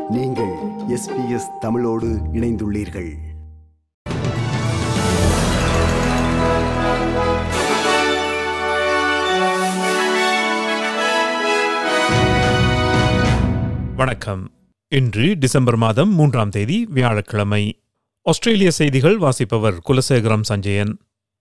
நீங்கள் எஸ்பிஎஸ் தமிழோடு இணைந்துள்ளீர்கள் வணக்கம் இன்று டிசம்பர் மாதம் மூன்றாம் தேதி வியாழக்கிழமை ஆஸ்திரேலிய செய்திகள் வாசிப்பவர் குலசேகரம் சஞ்சயன்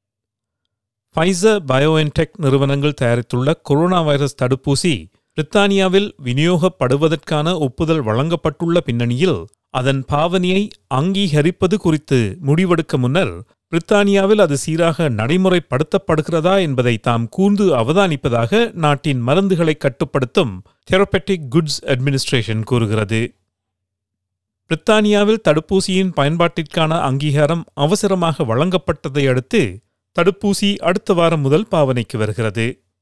ஃபைசர் பயோஎன்டெக் நிறுவனங்கள் தயாரித்துள்ள கொரோனா வைரஸ் தடுப்பூசி பிரித்தானியாவில் விநியோகப்படுவதற்கான ஒப்புதல் வழங்கப்பட்டுள்ள பின்னணியில் அதன் பாவனையை அங்கீகரிப்பது குறித்து முடிவெடுக்க முன்னர் பிரித்தானியாவில் அது சீராக நடைமுறைப்படுத்தப்படுகிறதா என்பதை தாம் கூர்ந்து அவதானிப்பதாக நாட்டின் மருந்துகளை கட்டுப்படுத்தும் தெரபெட்டிக் குட்ஸ் அட்மினிஸ்ட்ரேஷன் கூறுகிறது பிரித்தானியாவில் தடுப்பூசியின் பயன்பாட்டிற்கான அங்கீகாரம் அவசரமாக வழங்கப்பட்டதை அடுத்து தடுப்பூசி அடுத்த வாரம் முதல் பாவனைக்கு வருகிறது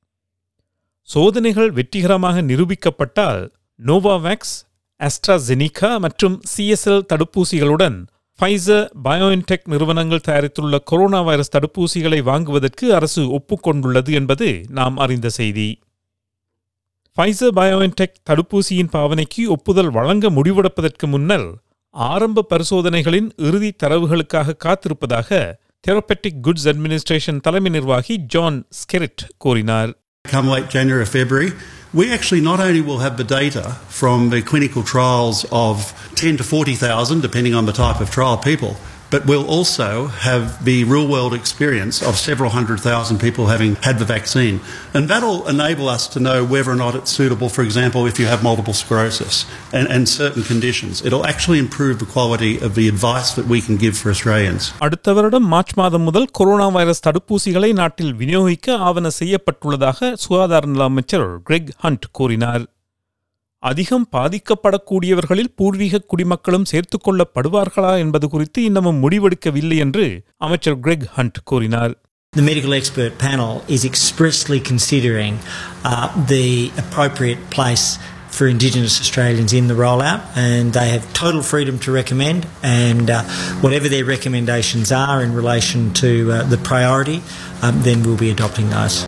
சோதனைகள் வெற்றிகரமாக நிரூபிக்கப்பட்டால் நோவாவேக்ஸ் அஸ்ட்ராஜெனிகா மற்றும் சிஎஸ்எல் தடுப்பூசிகளுடன் ஃபைசர் பயோஎன்டெக் நிறுவனங்கள் தயாரித்துள்ள கொரோனா வைரஸ் தடுப்பூசிகளை வாங்குவதற்கு அரசு ஒப்புக்கொண்டுள்ளது என்பது நாம் அறிந்த செய்தி ஃபைசர் பயோஎன்டெக் தடுப்பூசியின் பாவனைக்கு ஒப்புதல் வழங்க முடிவெடுப்பதற்கு முன்னர் ஆரம்ப பரிசோதனைகளின் இறுதி தரவுகளுக்காக காத்திருப்பதாக தெரபெட்டிக் குட்ஸ் அட்மினிஸ்ட்ரேஷன் தலைமை நிர்வாகி ஜான் ஸ்கெரிட் கூறினார் Come late January or February, we actually not only will have the data from the clinical trials of 10 to 40,000, depending on the type of trial people, but we'll also have the real world experience of several hundred thousand people having had the vaccine. And that'll enable us to know whether or not it's suitable, for example, if you have multiple sclerosis and, and certain conditions. It'll actually improve the quality of the advice that we can give for Australians. அடுத்த வருடம் March மாதம் முதல் corona virus தடுப்பூசிகளை நாட்டில் விநியோகிக்க ஆவண செய்யப்பட்டுள்ளதாக சுகாதார நல அமைச்சர் கிரெக் ஹண்ட் கூறினார் அதிகம் பாதிக்கப்படக்கூடியவர்களில் பூர்வீக குடிமக்களும் சேர்த்துக் கொள்ளப்படுவார்களா என்பது குறித்து இன்னமும் முடிவெடுக்கவில்லை என்று அமைச்சர் கிரெக் ஹண்ட் கூறினார் The medical expert panel is expressly considering uh, the appropriate place for Indigenous Australians in the rollout, and they have total freedom to recommend. And uh, whatever their recommendations are in relation to uh, the priority, um, then we'll be adopting those.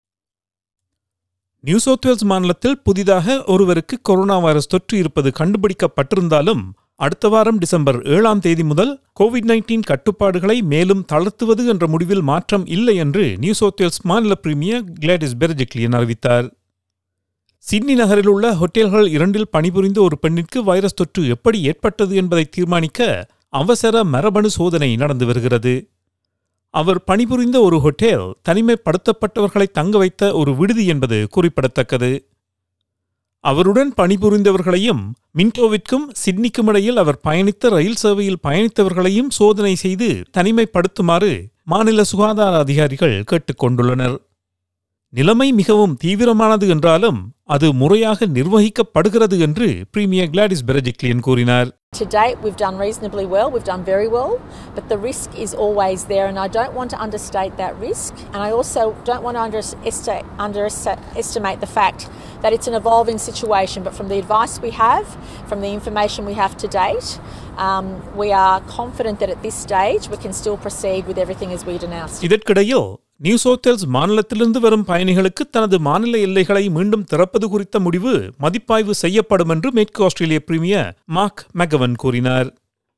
New South Wales மாநிலத்தில் புதிதாக ஒருவருக்கு corona virus தொற்று இருப்பது கண்டுபிடிக்கப்பட்டிருந்தாலும் அடுத்த வாரம் December ஏழாம் தேதி முதல் கோவிட் நைன்டீன் கட்டுப்பாடுகளை மேலும் தளர்த்துவது என்ற முடிவில் மாற்றம் இல்லை என்று நியூ சவுத் வேல்ஸ் மாநில பிரீமியர் கிளாடிஸ் பெர்ஜெக்லியன் அறிவித்தார் சிட்னி நகரில் உள்ள ஹோட்டல்கள் இரண்டில் பணிபுரிந்த ஒரு பெண்ணிற்கு வைரஸ் தொற்று எப்படி ஏற்பட்டது என்பதை தீர்மானிக்க அவசர மரபணு சோதனை நடந்து வருகிறது அவர் பணிபுரிந்த ஒரு ஹோட்டல் தனிமைப்படுத்தப்பட்டவர்களை தங்க வைத்த ஒரு விடுதி என்பது குறிப்பிடத்தக்கது அவருடன் பணிபுரிந்தவர்களையும் மின்டோவிற்கும் சிட்னிக்கும் இடையில் அவர் பயணித்த ரயில் சேவையில் பயணித்தவர்களையும் சோதனை செய்து தனிமைப்படுத்துமாறு மாநில சுகாதார அதிகாரிகள் கேட்டுக்கொண்டுள்ளனர் நிலைமை மிகவும் தீவிரமானது என்றாலும் அது முறையாக நிர்வகிக்கப்படுகிறது என்று பிரீமியர் கிளாடிஸ் பெரஜிக்லியன் கூறினார் To date, we've done reasonably well, we've done very well, but the risk is always there, and I don't want to understate that risk. And I also don't want to underestimate, underestimate the fact that it's an evolving situation. But from the advice we have, from the information we have to date, um, we are confident that at this stage we can still proceed with everything as we'd announced. இதற்கிடையில் New South Wales மாநிலத்திலிருந்து வரும் பயணிகளுக்கு தனது மாநில எல்லைகளை மீண்டும் திறப்பது குறித்த முடிவு மதிப்பாய்வு செய்யப்படும் என்று மேற்கு ஆஸ்திரேலிய பிரீமியர் மார்க் மெகவன் கூறினார்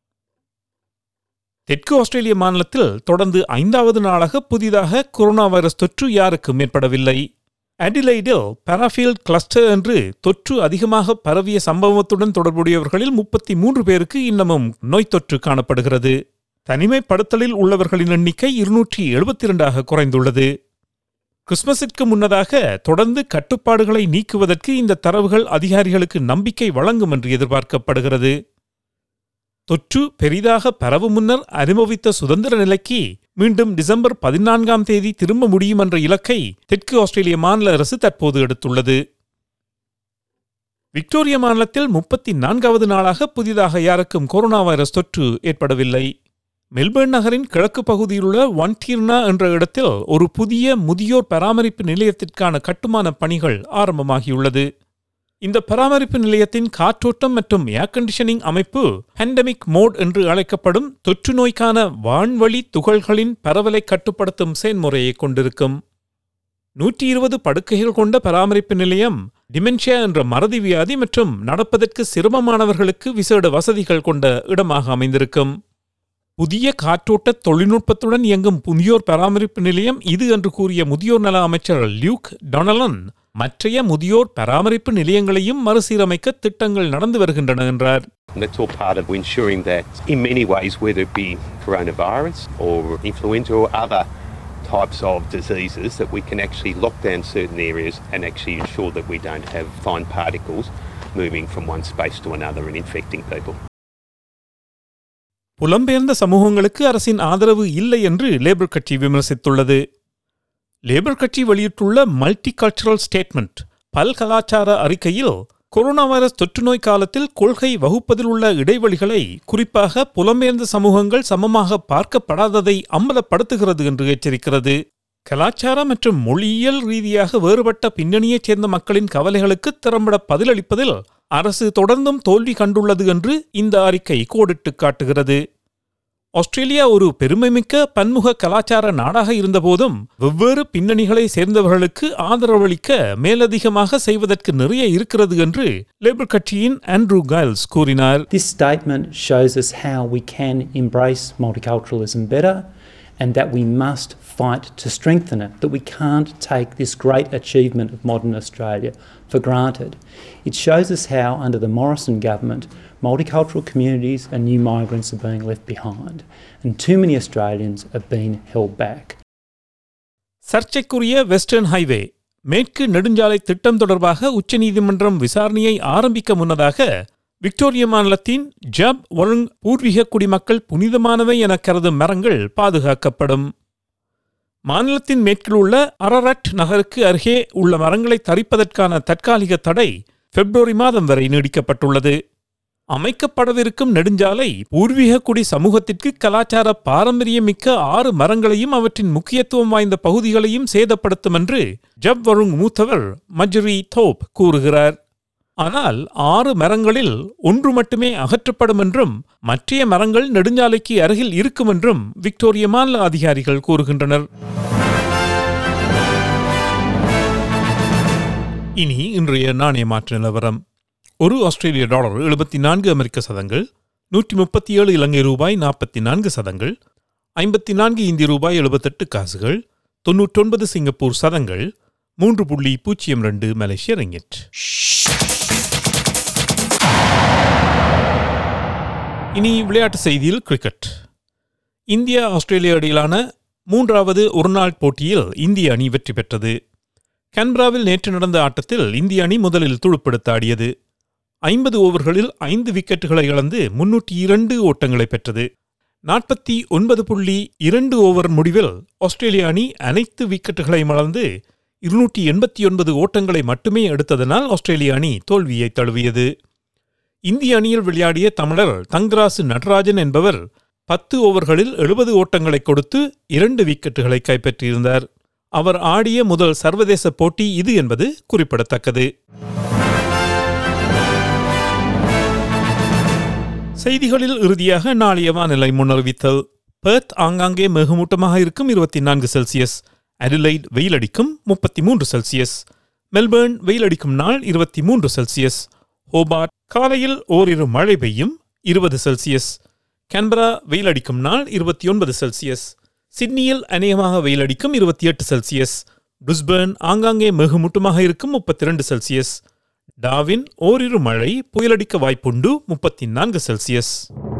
தெற்கு ஆஸ்திரேலிய மாநிலத்தில் தொடர்ந்து ஐந்தாவது நாளாக புதிதாக கொரோனா வைரஸ் தொற்று யாருக்கும் ஏற்படவில்லை அடிலைடில் பாராஃபீல்ட் கிளஸ்டர் என்று தொற்று அதிகமாக பரவிய சம்பவத்துடன் தொடர்புடையவர்களில் முப்பத்தி மூன்று பேருக்கு இன்னமும் நோய் தொற்று காணப்படுகிறது தனிமைப்படுத்தலில் உள்ளவர்களின் எண்ணிக்கை இருநூற்றி எழுபத்தி இரண்டாக குறைந்துள்ளது கிறிஸ்துமஸிற்கு முன்னதாக தொடர்ந்து கட்டுப்பாடுகளை நீக்குவதற்கு இந்த தரவுகள் அதிகாரிகளுக்கு நம்பிக்கை வழங்கும் என்று எதிர்பார்க்கப்படுகிறது தொற்று பெரிதாக பரவும் முன்னர் அனுபவித்த சுதந்திர நிலைக்கு மீண்டும் டிசம்பர் பதினான்காம் தேதி திரும்ப முடியும் என்ற இலக்கை தெற்கு ஆஸ்திரேலிய மாநில அரசு தற்போது எடுத்துள்ளது விக்டோரியா மாநிலத்தில் முப்பத்தி நான்காவது நாளாக புதிதாக யாருக்கும் கொரோனா வைரஸ் தொற்று ஏற்படவில்லை மெல்பர்ன் நகரின் கிழக்கு பகுதியிலுள்ள ஒன்டீர்னா என்ற இடத்தில் ஒரு புதிய முதியோர் பராமரிப்பு நிலையத்திற்கான கட்டுமான பணிகள் ஆரம்பமாகியுள்ளது இந்த பராமரிப்பு நிலையத்தின் காற்றோட்டம் மற்றும் ஏர் கண்டிஷனிங் அமைப்பு பேண்டமிக் மோட் என்று அழைக்கப்படும் தொற்று நோய்க்கான வான்வழி துகள்களின் பரவலை கட்டுப்படுத்தும் செயல்முறையை கொண்டிருக்கும் நூற்றி இருபது படுக்கைகள் கொண்ட பராமரிப்பு நிலையம் டிமென்ஷியா என்ற மறதி வியாதி மற்றும் நடப்பதற்கு சிரமமானவர்களுக்கு விசேட வசதிகள் கொண்ட இடமாக அமைந்திருக்கும் புதிய காற்றோட்ட தொழில்நுட்பத்துடன் இயங்கும் முதியோர் பராமரிப்பு நிலையம் இது என்று கூறிய முதியோர் நல அமைச்சர் லியூக் டொனலன் மற்றைய முதியோர் பராமரிப்பு நிலையங்களையும் மறுசீரமைக்க திட்டங்கள் நடந்து வருகின்றன என்றார் And that's all part of ensuring that, in many ways, whether it be coronavirus or influenza or other types of diseases, that we can actually lock down certain areas and actually ensure that we don't have fine particles moving from one space to another and infecting people. புலம்பெயர்ந்த சமூகங்களுக்கு அரசின் ஆதரவு இல்லை என்று labour கட்சி விமர்சித்துள்ளது labour கட்சி வெளியிட்டுள்ள multi cultural statement பல்கலாச்சார அறிக்கையில் கொரோனா வைரஸ் தொற்றுநோய் காலத்தில் கொள்கை வகுப்பதில் உள்ள இடைவெளிகளை குறிப்பாக புலம்பெயர்ந்த சமூகங்கள் சமமாக பார்க்கப்படாததை அம்பலப்படுத்துகிறது என்று எச்சரிக்கிறது கலாச்சார மற்றும் மொழியியல் ரீதியாக வேறுபட்ட பின்னணியைச் சேர்ந்த மக்களின் கவலைகளுக்கு திறம்பட பதிலளிப்பதில் அரசு தொடர்ந்தும் தோல்வி கண்டுள்ளது என்று இந்த அறிக்கை கோடிட்டு காட்டுகிறது ஆஸ்திரேலியா ஒரு பெருமைமிக்க பன்முக கலாச்சார நாடாக இருந்தபோதும் வெவ்வேறு பின்னணிகளை சேர்ந்தவர்களுக்கு ஆதரவளிக்க மேலதிகமாக செய்வதற்கு நிறைய இருக்கிறது என்று லேபர் கட்சியின் ஆண்ட்ரூ கைல்ஸ் கூறினார் This statement shows us how we can embrace multiculturalism better and that we must fight to strengthen it, that we can't take this great achievement of modern Australia for granted. It shows us how, under the Morrison government, multicultural communities and new migrants are being left behind, and too many Australians are being held back. சர்ச்சைக்குரிய Western Highway மேற்கு நெடுஞ்சாலை திட்டம் தொடர்பாக உச்சநீதிமன்றம் விசாரணையை ஆரம்பிக்க முன்னதாக Victoria மாநிலத்தின் ஜப் ஒழுங் பூர்வீக குடிமக்கள் புனிதமானவை என கருதும் மரங்கள் பாதுகாக்கப்படும் மாநிலத்தின் மேற்கில் உள்ள அரரட் நகருக்கு அருகே உள்ள மரங்களை தரிப்பதற்கான தற்காலிக தடை பிப்ரவரி மாதம் வரை நீடிக்கப்பட்டுள்ளது அமைக்கப்படவிருக்கும் நெடுஞ்சாலை பூர்வீக குடி சமூகத்திற்கு கலாச்சார பாரம்பரியமிக்க ஆறு மரங்களையும் அவற்றின் முக்கியத்துவம் வாய்ந்த பகுதிகளையும் சேதப்படுத்தும் என்று ஜப் வருங் மூத்தவர் மஜ்ரி தோப் கூறுகிறார் ஆனால் ஆறு மரங்களில் ஒன்று மட்டுமே அகற்றப்படும் என்றும் மற்றைய மரங்கள் நெடுஞ்சாலைக்கு அருகில் இருக்கும் என்றும் விக்டோரிய மாநில அதிகாரிகள் கூறுகின்றனர் இனி இன்றைய நாணய மாற்று நிலவரம் ஒரு ஆஸ்திரேலிய டாலர் எழுபத்தி நான்கு அமெரிக்க சதங்கள் நூற்றி முப்பத்தி ஏழு இலங்கை ரூபாய் நாற்பத்தி நான்கு சதங்கள் ஐம்பத்தி நான்கு இந்திய ரூபாய் எழுபத்தெட்டு காசுகள் தொன்னூற்றொன்பது சிங்கப்பூர் சதங்கள் மூன்று புள்ளி பூஜ்ஜியம் ரெண்டு மலேசிய ரிங்கெட் இனி விளையாட்டு செய்தியில் கிரிக்கெட் இந்தியா ஆஸ்திரேலியா இடையிலான மூன்றாவது ஒருநாள் போட்டியில் இந்திய அணி வெற்றி பெற்றது கன்பராவில் நேற்று நடந்த ஆட்டத்தில் இந்திய அணி முதலில் துடுப்படுத்த ஆடியது ஐம்பது ஓவர்களில் ஐந்து விக்கெட்டுகளை இழந்து முன்னூற்றி இரண்டு ஓட்டங்களை பெற்றது நாற்பத்தி ஒன்பது புள்ளி இரண்டு ஓவர் முடிவில் ஆஸ்திரேலிய அணி அனைத்து விக்கெட்டுகளை மலர்ந்து இருநூற்றி எண்பத்தி ஒன்பது ஓட்டங்களை மட்டுமே எடுத்ததனால் ஆஸ்திரேலிய அணி தோல்வியை தழுவியது இந்திய அணியில் விளையாடிய தமிழர் தங்கராசு நடராஜன் என்பவர் பத்து ஓவர்களில் எழுபது ஓட்டங்களை கொடுத்து இரண்டு விக்கெட்டுகளை கைப்பற்றியிருந்தார் அவர் ஆடிய முதல் சர்வதேச போட்டி இது என்பது குறிப்பிடத்தக்கது செய்திகளில் இறுதியாக நாளைய வானிலை முன்னறிவித்தல் பெர்த் ஆங்காங்கே மிகமூட்டமாக இருக்கும் இருபத்தி நான்கு செல்சியஸ் அடிலைட் வெயிலடிக்கும் முப்பத்தி மூன்று செல்சியஸ் மெல்பேர்ன் வெயிலடிக்கும் நாள் இருபத்தி மூன்று செல்சியஸ் ஹோபார்ட் காலையில் ஓரிரு மழை பெய்யும் இருபது செல்சியஸ் கேன்பரா வெயிலடிக்கும் நாள் இருபத்தி ஒன்பது செல்சியஸ் சிட்னியில் அநேகமாக வெயிலடிக்கும் இருபத்தி எட்டு செல்சியஸ் பிரிஸ்பேர்ன் ஆங்காங்கே மிகுமுட்டுமாக இருக்கும் முப்பத்தி ரெண்டு செல்சியஸ் டாவின் ஓரிரு மழை புயலடிக்க வாய்ப்புண்டு முப்பத்தி நான்கு செல்சியஸ்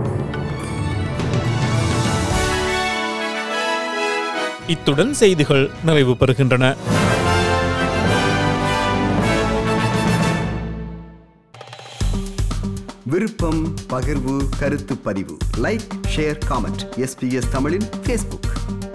இத்துடன் செய்திகள் நிறைவு பெறுகின்றன விருப்பம் பகிர்வு கருத்து பதிவு லைக் ஷேர் காமெண்ட் எஸ்பிஎஸ் தமிழின் ஃபேஸ்புக்